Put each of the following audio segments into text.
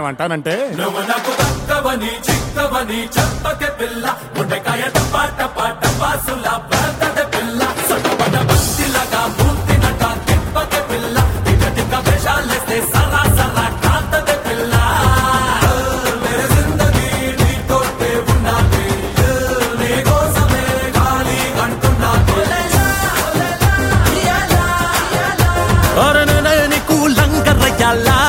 నేనేమంటానంటే నువ్వు నాకు దక్కవని చిక్కవని చెప్పకే పిల్ల గుండెకాయ టపా టపా టపాసుల ప్రాంతద పిల్ల సొట్టపడ బంతిలాగా మూర్తినట తిప్పకే పిల్ల టిక టిక వేషాలేస్తే సరా సరా కాంతద పిల్ల మేరే జిందగీ నీతోటే ఉన్నది నీ కోసమే గాలి అంటున్నది ఒరనే నీకు లంగరయ్యాలా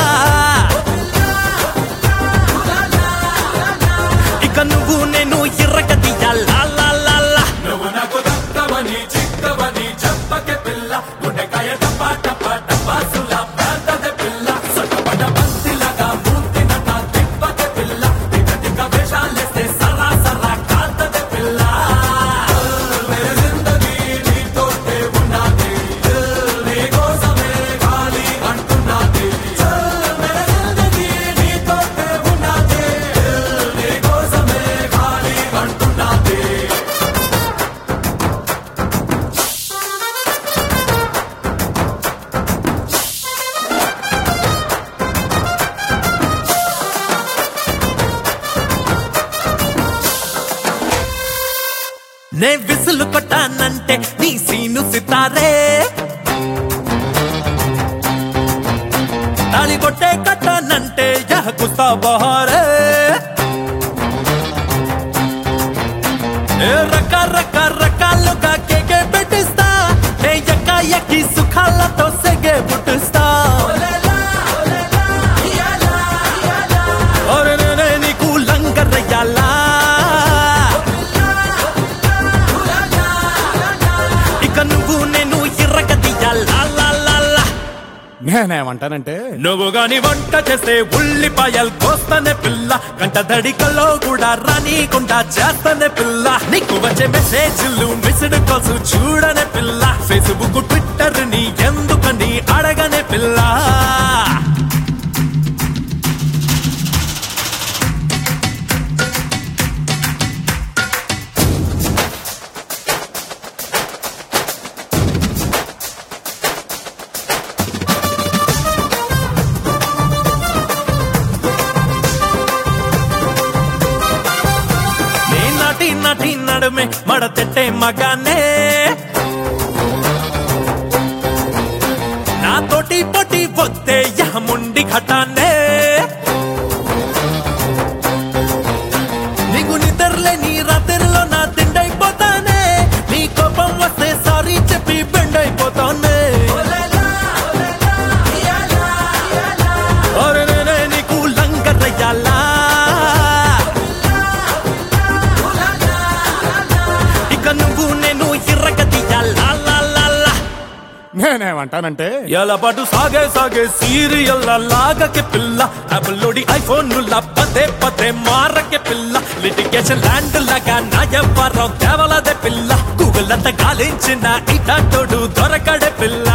ఇక నువ్వు నేను ఎర్రగదియాలా లా లా లా నువ్వు నాకు దక్కవని చిక్కవని చెప్పకే పిల్ల గుండెకాయ టపా టపా టపాసుల ప్రాంతద పిల్ల సొట్టపడ బంతిలాగా మూర్తినట తిప్పకే పిల్ల టిక టిక వేషాలేస్తే సరా సరా కాంతద పిల్ల మేరే జిందగీ నీతోటే ఉన్నది నీ కోసమే గాలి అంటున్నది మేరే జిందగీ నీతోటే ఉన్నది నీ కోసమే గాలి అంటున్నది నే విసులు కొట్టానంటే నీ సీను సితారే తాళి కొట్టే కట్టానంటే యహ కుస్తా బహారే ఏ రక రక రకాలుగా కేకే పెట్టిస్తా నే ఎక్క ఎక్కి సుఖాలతో సెగే పుట్టిస్తా ఒరే నే నే నీకు లంగరయ్యాలా ఇక నువ్వు నేను ఎర్రగదియాలా లా లా లా నేనేమంటానంటే నువ్వు గాని వంట చేస్తే ఉల్లిపాయలు కోస్తానే పిల్ల గంట దడికల్లో కూడా రానీకుండా చేస్తానే పిల్ల నీకు వచ్చే మెసేజ్లు మిస్డ్ కాల్స్ చూడనే పిల్ల ఫేస్బుక్ ట్విట్టర్ ని ఎందుకని అడగనే పిల్ల నీ నాటి నాటి నడుమే మడతెట్టే మగానే నాతోటి పొట్టి పొత్తే యహముండి ఘటానే నీకు నిద్రలే నీ రాత్రిలో నా తిండైపోతానే నీ కోపం వస్తే సారీ చెప్పి బెండైపోతానే ఒరే నే నే నీకు లంగరయ్యాలా ఇక నువ్వు నేను ఎర్రగదియాలా లా లా లా నేనేమంటానంటే ఎలా పాటు సాగే సాగే సీరియల్ లాగకే పిల్ల యాపిల్లోడి ఐఫోన్ పదే పదే మారకే పిల్ల లిటిగేషన్ ల్యాండ్ లాగా నా ఎవ్వరం తేవలదే పిల్ల గూగుల్ అంతా గాలించిన ఇటాటోడు దొరకడే పిల్ల